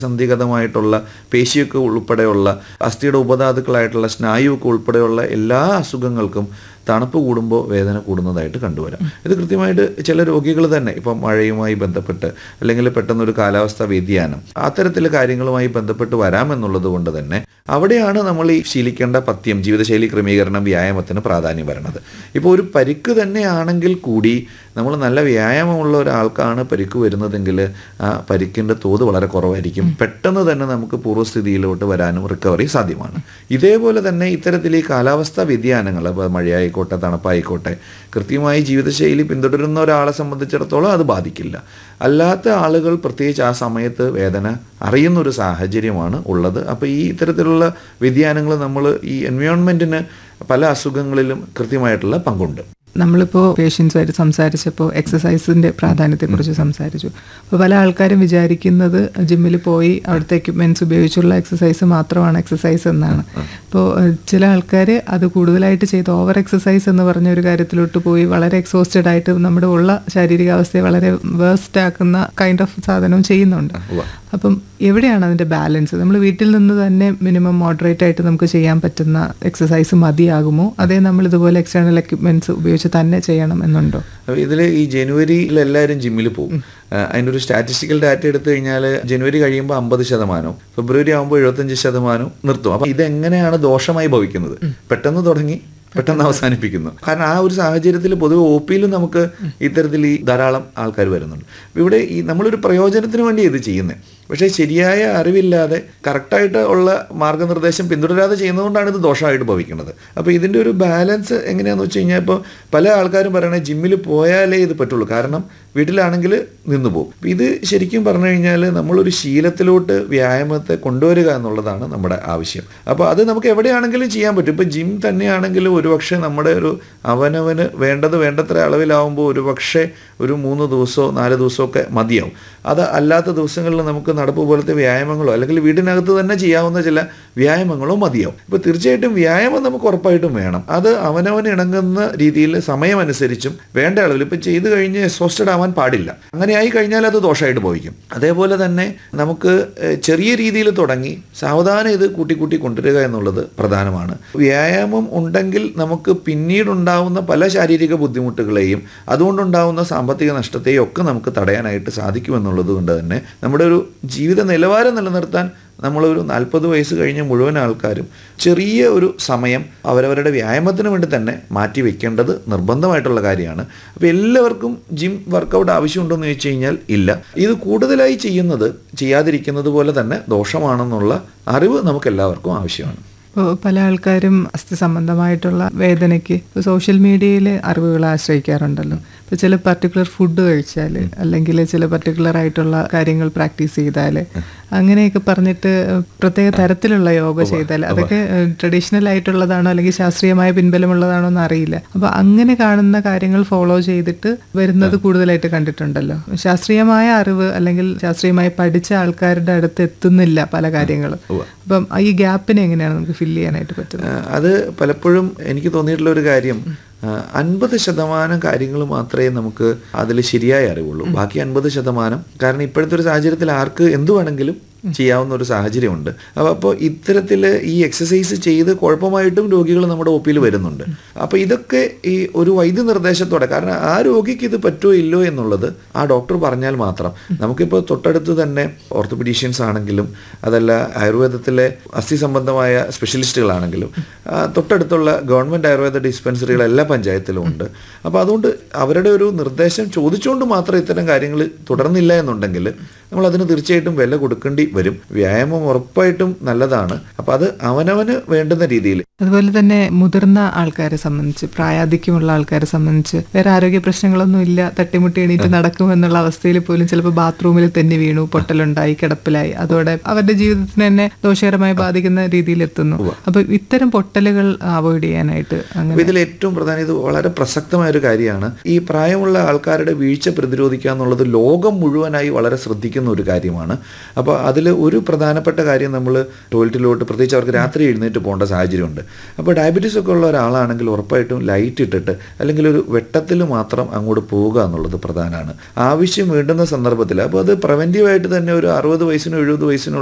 സന്ധിഗതമായിട്ടുള്ള പേശിയൊക്കെ ഉൾപ്പെടെയുള്ള അസ്ഥിയുടെ ഉപധാതുക്കളായിട്ടുള്ള സ്നായുവൊക്കെ ഉൾപ്പെടെയുള്ള എല്ലാ അസുഖങ്ങൾക്കും തണുപ്പ് കൂടുമ്പോൾ വേദന കൂടുന്നതായിട്ട് കണ്ടുവരാം ഇത് കൃത്യമായിട്ട് ചില രോഗികൾ തന്നെ ഇപ്പം മഴയുമായി ബന്ധപ്പെട്ട് അല്ലെങ്കിൽ പെട്ടെന്നൊരു കാലാവസ്ഥാ വ്യതിയാനം അത്തരത്തിലെ കാര്യങ്ങളുമായി ബന്ധപ്പെട്ട് വരാമെന്നുള്ളത് കൊണ്ട് തന്നെ അവിടെയാണ് നമ്മൾ ഈ ശീലിക്കേണ്ട പഥ്യം ജീവിതശൈലി ക്രമീകരണം വ്യായാമത്തിന് പ്രാധാന്യം വരുന്നത് ഇപ്പോൾ ഒരു പരിക്ക് തന്നെയാണെങ്കിൽ കൂടി നമ്മൾ നല്ല വ്യായാമമുള്ള ഒരാൾക്കാണ് പരിക്ക് വരുന്നതെങ്കിൽ ആ പരിക്കിൻ്റെ തോത് വളരെ കുറവായിരിക്കും പെട്ടെന്ന് തന്നെ നമുക്ക് പൂർവ്വസ്ഥിതിയിലോട്ട് വരാനും റിക്കവറി സാധ്യമാണ് ഇതേപോലെ തന്നെ ഇത്തരത്തിൽ ഈ കാലാവസ്ഥാ വ്യതിയാനങ്ങൾ ഇപ്പോൾ മഴയായിക്കോട്ടെ തണുപ്പായിക്കോട്ടെ കൃത്യമായി ജീവിതശൈലി പിന്തുടരുന്ന ഒരാളെ സംബന്ധിച്ചിടത്തോളം അത് ബാധിക്കില്ല അല്ലാത്ത ആളുകൾ പ്രത്യേകിച്ച് ആ സമയത്ത് വേദന അറിയുന്ന ഒരു സാഹചര്യമാണ് ഉള്ളത് അപ്പോൾ ഈ ഇത്തരത്തിലുള്ള വ്യതിയാനങ്ങൾ നമ്മൾ ഈ എൻവയോൺമെൻറ്റിന് പല അസുഖങ്ങളിലും കൃത്യമായിട്ടുള്ള പങ്കുണ്ട് നമ്മളിപ്പോൾ പേഷ്യൻസുമായിട്ട് സംസാരിച്ചപ്പോൾ എക്സസൈസിൻ്റെ പ്രാധാന്യത്തെക്കുറിച്ച് സംസാരിച്ചു അപ്പോൾ പല ആൾക്കാരും വിചാരിക്കുന്നത് ജിമ്മിൽ പോയി അവിടുത്തെ എക്യുപ്മെൻറ്റ്സ് ഉപയോഗിച്ചുള്ള എക്സസൈസ് മാത്രമാണ് എക്സസൈസ് എന്നാണ് അപ്പോൾ ചില ആൾക്കാർ അത് കൂടുതലായിട്ട് ചെയ്ത് ഓവർ എക്സസൈസ് എന്ന് പറഞ്ഞ ഒരു കാര്യത്തിലോട്ട് പോയി വളരെ എക്സോസ്റ്റഡ് ആയിട്ട് നമ്മുടെ ഉള്ള ശാരീരികാവസ്ഥയെ വളരെ വേസ്റ്റ് ആക്കുന്ന കൈൻഡ് ഓഫ് സാധനവും ചെയ്യുന്നുണ്ട് അപ്പം എവിടെയാണ് അതിൻ്റെ ബാലൻസ് നമ്മൾ വീട്ടിൽ നിന്ന് തന്നെ മിനിമം മോഡറേറ്റ് ആയിട്ട് നമുക്ക് ചെയ്യാൻ പറ്റുന്ന എക്സസൈസ് മതിയാകുമോ അതേ നമ്മൾ ഇതുപോലെ എക്സ്റ്റേണൽ എക്യുപ്മെൻറ്റ്സ് ഉപയോഗിച്ച് തന്നെ ചെയ്യണം എന്നുണ്ടോ അപ്പോൾ ഇതിൽ ഈ ജനുവരിയിൽ എല്ലാവരും ജിമ്മിൽ പോകും അതിൻ്റെ ഒരു സ്റ്റാറ്റിസ്റ്റിക്കൽ ഡാറ്റ എടുത്തു കഴിഞ്ഞാൽ ജനുവരി കഴിയുമ്പോൾ അമ്പത് ശതമാനവും ഫെബ്രുവരി ആകുമ്പോൾ എഴുപത്തഞ്ച് ശതമാനവും നിർത്തും അപ്പോൾ ഇതെങ്ങനെയാണ് ദോഷമായി ഭവിക്കുന്നത് പെട്ടെന്ന് തുടങ്ങി പെട്ടെന്ന് അവസാനിപ്പിക്കുന്നു കാരണം ആ ഒരു സാഹചര്യത്തിൽ പൊതുവെ ഒ പിയിലും നമുക്ക് ഇത്തരത്തിൽ ഈ ധാരാളം ആൾക്കാർ വരുന്നുണ്ട് ഇവിടെ ഈ നമ്മളൊരു പ്രയോജനത്തിന് വേണ്ടി ഇത് ചെയ്യുന്നത് പക്ഷേ ശരിയായ അറിവില്ലാതെ കറക്റ്റായിട്ട് ഉള്ള മാർഗനിർദ്ദേശം പിന്തുടരാതെ ചെയ്യുന്നതുകൊണ്ടാണ് ഇത് ദോഷമായിട്ട് ഭവിക്കുന്നത് അപ്പോൾ ഇതിൻ്റെ ഒരു ബാലൻസ് എങ്ങനെയാണെന്ന് വെച്ച് കഴിഞ്ഞാൽ ഇപ്പോൾ പല ആൾക്കാരും പറയണേ ജിമ്മിൽ പോയാലേ ഇത് പറ്റുള്ളൂ കാരണം വീട്ടിലാണെങ്കിൽ നിന്ന് പോകും ഇത് ശരിക്കും പറഞ്ഞു കഴിഞ്ഞാൽ നമ്മളൊരു ശീലത്തിലോട്ട് വ്യായാമത്തെ കൊണ്ടുവരിക എന്നുള്ളതാണ് നമ്മുടെ ആവശ്യം അപ്പോൾ അത് നമുക്ക് എവിടെയാണെങ്കിലും ചെയ്യാൻ പറ്റും ഇപ്പോൾ ജിം തന്നെയാണെങ്കിലും ഒരുപക്ഷെ നമ്മുടെ ഒരു അവനവന് വേണ്ടത് വേണ്ടത്ര അളവിലാവുമ്പോൾ ഒരുപക്ഷെ ഒരു മൂന്ന് ദിവസമോ നാല് ദിവസമോ ഒക്കെ മതിയാവും അത് അല്ലാത്ത ദിവസങ്ങളിൽ നമുക്ക് നടപ്പ് പോലത്തെ വ്യായാമങ്ങളോ അല്ലെങ്കിൽ വീടിനകത്ത് തന്നെ ചെയ്യാവുന്ന ചില വ്യായാമങ്ങളോ മതിയാവും ഇപ്പോൾ തീർച്ചയായിട്ടും വ്യായാമം നമുക്ക് ഉറപ്പായിട്ടും വേണം അത് അവനവന് ഇണങ്ങുന്ന രീതിയിൽ സമയമനുസരിച്ചും വേണ്ട അളവിൽ ഇപ്പോൾ ചെയ്ത് കഴിഞ്ഞ് എക്സോസ്റ്റഡ് ആവാൻ പാടില്ല അങ്ങനെ ആയി കഴിഞ്ഞാൽ അത് ദോഷമായിട്ട് ഭവിക്കും അതേപോലെ തന്നെ നമുക്ക് ചെറിയ രീതിയിൽ തുടങ്ങി സാവധാനം ഇത് കൂട്ടി കൂട്ടി കൊണ്ടുവരിക എന്നുള്ളത് പ്രധാനമാണ് വ്യായാമം ഉണ്ടെങ്കിൽ നമുക്ക് പിന്നീടുണ്ടാവുന്ന പല ശാരീരിക ബുദ്ധിമുട്ടുകളെയും അതുകൊണ്ടുണ്ടാവുന്ന സാമ്പത്തിക നഷ്ടത്തെയും ഒക്കെ നമുക്ക് തടയാനായിട്ട് സാധിക്കുമെന്നുള്ളത് കൊണ്ട് തന്നെ നമ്മുടെ ഒരു ജീവിത നിലവാരം നിലനിർത്താൻ നമ്മളൊരു നാൽപ്പത് വയസ്സ് കഴിഞ്ഞ മുഴുവൻ ആൾക്കാരും ചെറിയ ഒരു സമയം അവരവരുടെ വ്യായാമത്തിന് വേണ്ടി തന്നെ മാറ്റി വെക്കേണ്ടത് നിർബന്ധമായിട്ടുള്ള കാര്യമാണ് അപ്പോൾ എല്ലാവർക്കും ജിം വർക്കൗട്ട് ആവശ്യമുണ്ടോ എന്ന് ചോദിച്ചു കഴിഞ്ഞാൽ ഇല്ല ഇത് കൂടുതലായി ചെയ്യുന്നത് ചെയ്യാതിരിക്കുന്നത് പോലെ തന്നെ ദോഷമാണെന്നുള്ള അറിവ് നമുക്ക് എല്ലാവർക്കും ആവശ്യമാണ് ഇപ്പോൾ പല ആൾക്കാരും അസ്ഥി സംബന്ധമായിട്ടുള്ള വേദനയ്ക്ക് ഇപ്പോൾ സോഷ്യൽ മീഡിയയിൽ അറിവുകൾ ആശ്രയിക്കാറുണ്ടല്ലോ ഇപ്പോൾ ചില പർട്ടിക്കുലർ ഫുഡ് കഴിച്ചാൽ അല്ലെങ്കിൽ ചില പർട്ടിക്കുലർ ആയിട്ടുള്ള കാര്യങ്ങൾ പ്രാക്ടീസ് ചെയ്താൽ അങ്ങനെയൊക്കെ പറഞ്ഞിട്ട് പ്രത്യേക തരത്തിലുള്ള യോഗ ചെയ്താൽ അതൊക്കെ ട്രഡീഷണൽ ആയിട്ടുള്ളതാണോ അല്ലെങ്കിൽ ശാസ്ത്രീയമായ പിൻബലമുള്ളതാണോ എന്ന് അറിയില്ല അപ്പോൾ അങ്ങനെ കാണുന്ന കാര്യങ്ങൾ ഫോളോ ചെയ്തിട്ട് വരുന്നത് കൂടുതലായിട്ട് കണ്ടിട്ടുണ്ടല്ലോ ശാസ്ത്രീയമായ അറിവ് അല്ലെങ്കിൽ ശാസ്ത്രീയമായി പഠിച്ച ആൾക്കാരുടെ അടുത്ത് എത്തുന്നില്ല പല കാര്യങ്ങളും അപ്പം ഈ ഗ്യാപ്പിനെ എങ്ങനെയാണ് നമുക്ക് ഫില്ല് ചെയ്യാനായിട്ട് പറ്റുന്നത് അത് പലപ്പോഴും എനിക്ക് തോന്നിയിട്ടുള്ള ഒരു കാര്യം അൻപത് ശതമാനം കാര്യങ്ങൾ മാത്രമേ നമുക്ക് അതിൽ ശരിയായ അറിവുള്ളൂ ബാക്കി അൻപത് ശതമാനം കാരണം ഇപ്പോഴത്തെ ഒരു സാഹചര്യത്തിൽ ആർക്ക് എന്തു വേണമെങ്കിലും ചെയ്യാവുന്ന ഒരു സാഹചര്യമുണ്ട് അപ്പോൾ അപ്പോൾ ഇത്തരത്തിൽ ഈ എക്സസൈസ് ചെയ്ത് കുഴപ്പമായിട്ടും രോഗികൾ നമ്മുടെ ഒ പിയിൽ വരുന്നുണ്ട് അപ്പോൾ ഇതൊക്കെ ഈ ഒരു വൈദ്യ നിർദ്ദേശത്തോടെ കാരണം ആ രോഗിക്ക് ഇത് പറ്റുമോ ഇല്ലോ എന്നുള്ളത് ആ ഡോക്ടർ പറഞ്ഞാൽ മാത്രം നമുക്കിപ്പോൾ തൊട്ടടുത്ത് തന്നെ ഓർത്തോപീഡീഷ്യൻസ് ആണെങ്കിലും അതല്ല ആയുർവേദത്തിലെ അസ്ഥി സംബന്ധമായ സ്പെഷ്യലിസ്റ്റുകളാണെങ്കിലും തൊട്ടടുത്തുള്ള ഗവൺമെൻറ് ആയുർവേദ ഡിസ്പെൻസറികൾ എല്ലാ പഞ്ചായത്തിലും ഉണ്ട് അപ്പോൾ അതുകൊണ്ട് അവരുടെ ഒരു നിർദ്ദേശം ചോദിച്ചുകൊണ്ട് മാത്രം ഇത്തരം കാര്യങ്ങൾ തുടർന്നില്ല എന്നുണ്ടെങ്കിൽ നമ്മൾ അതിന് തീർച്ചയായിട്ടും വില കൊടുക്കേണ്ടി വരും വ്യായാമം ഉറപ്പായിട്ടും നല്ലതാണ് അപ്പോൾ അത് അവനവന് വേണ്ടുന്ന രീതിയിൽ അതുപോലെ തന്നെ മുതിർന്ന ആൾക്കാരെ സംബന്ധിച്ച് പ്രായാധിക്യമുള്ള ആൾക്കാരെ സംബന്ധിച്ച് വേറെ ആരോഗ്യ പ്രശ്നങ്ങളൊന്നും ഇല്ല തട്ടിമുട്ടി എണീറ്റ് നടക്കുമെന്നുള്ള അവസ്ഥയിൽ പോലും ചിലപ്പോൾ ബാത്റൂമിൽ തന്നെ വീണു പൊട്ടലുണ്ടായി കിടപ്പിലായി അതോടെ അവരുടെ ജീവിതത്തിന് തന്നെ ദോഷകരമായി ബാധിക്കുന്ന രീതിയിൽ എത്തുന്നു അപ്പൊ ഇത്തരം പൊട്ടലുകൾ അവോയ്ഡ് ചെയ്യാനായിട്ട് അങ്ങനെ ഇതിൽ ഏറ്റവും പ്രധാനം ഇത് വളരെ പ്രസക്തമായ ഒരു കാര്യമാണ് ഈ പ്രായമുള്ള ആൾക്കാരുടെ വീഴ്ച പ്രതിരോധിക്കുക എന്നുള്ളത് ലോകം മുഴുവനായി വളരെ ശ്രദ്ധിക്കുന്ന ബാധിക്കുന്ന ഒരു കാര്യമാണ് അപ്പോൾ അതിൽ ഒരു പ്രധാനപ്പെട്ട കാര്യം നമ്മൾ ടോയ്ലറ്റിലോട്ട് പ്രത്യേകിച്ച് അവർക്ക് രാത്രി എഴുന്നേറ്റ് പോകേണ്ട സാഹചര്യമുണ്ട് അപ്പോൾ ഡയബറ്റീസ് ഒക്കെ ഉള്ള ഒരാളാണെങ്കിൽ ഉറപ്പായിട്ടും ലൈറ്റ് ഇട്ടിട്ട് അല്ലെങ്കിൽ ഒരു വെട്ടത്തിൽ മാത്രം അങ്ങോട്ട് പോവുക എന്നുള്ളത് പ്രധാനമാണ് ആവശ്യം വേണ്ടുന്ന സന്ദർഭത്തിൽ അപ്പോൾ അത് പ്രിവെൻറ്റീവായിട്ട് തന്നെ ഒരു അറുപത് വയസ്സിനും എഴുപത് വയസ്സിനും